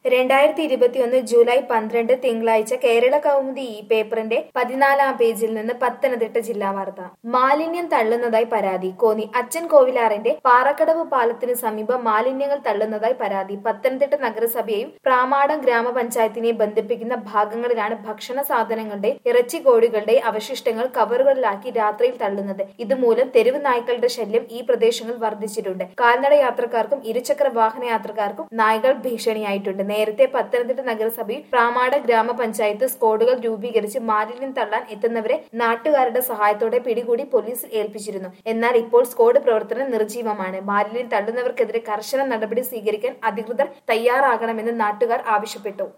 രണ്ടായിരത്തി ഇരുപത്തിയൊന്ന് ജൂലൈ പന്ത്രണ്ട് തിങ്കളാഴ്ച കേരള കൗമുദി ഈ പേപ്പറിന്റെ പതിനാലാം പേജിൽ നിന്ന് പത്തനംതിട്ട ജില്ലാ വാർത്ത മാലിന്യം തള്ളുന്നതായി പരാതി കോന്നി അച്ഛൻ കോവിലാറിന്റെ പാറക്കടവ് പാലത്തിന് സമീപം മാലിന്യങ്ങൾ തള്ളുന്നതായി പരാതി പത്തനംതിട്ട നഗരസഭയെയും പ്രാമാടം ഗ്രാമപഞ്ചായത്തിനെയും ബന്ധിപ്പിക്കുന്ന ഭാഗങ്ങളിലാണ് ഭക്ഷണ സാധനങ്ങളുടെ ഇറച്ചിക്കോഴികളുടെ അവശിഷ്ടങ്ങൾ കവറുകളിലാക്കി രാത്രിയിൽ തള്ളുന്നത് ഇതുമൂലം തെരുവ് നായ്ക്കളുടെ ശല്യം ഈ പ്രദേശങ്ങളിൽ വർദ്ധിച്ചിട്ടുണ്ട് കാൽനട യാത്രക്കാർക്കും ഇരുചക്ര വാഹന യാത്രക്കാർക്കും നായ്കൾ ഭീഷണിയായിട്ടുണ്ട് നേരത്തെ പത്തനംതിട്ട നഗരസഭയിൽ പ്രാമാട ഗ്രാമപഞ്ചായത്ത് സ്ക്വാഡുകൾ രൂപീകരിച്ച് മാലിന്യം തള്ളാൻ എത്തുന്നവരെ നാട്ടുകാരുടെ സഹായത്തോടെ പിടികൂടി പോലീസിൽ ഏൽപ്പിച്ചിരുന്നു എന്നാൽ ഇപ്പോൾ സ്ക്വാഡ് പ്രവർത്തനം നിർജീവമാണ് മാലിന്യം തള്ളുന്നവർക്കെതിരെ കർശന നടപടി സ്വീകരിക്കാൻ അധികൃതർ തയ്യാറാകണമെന്ന് നാട്ടുകാർ ആവശ്യപ്പെട്ടു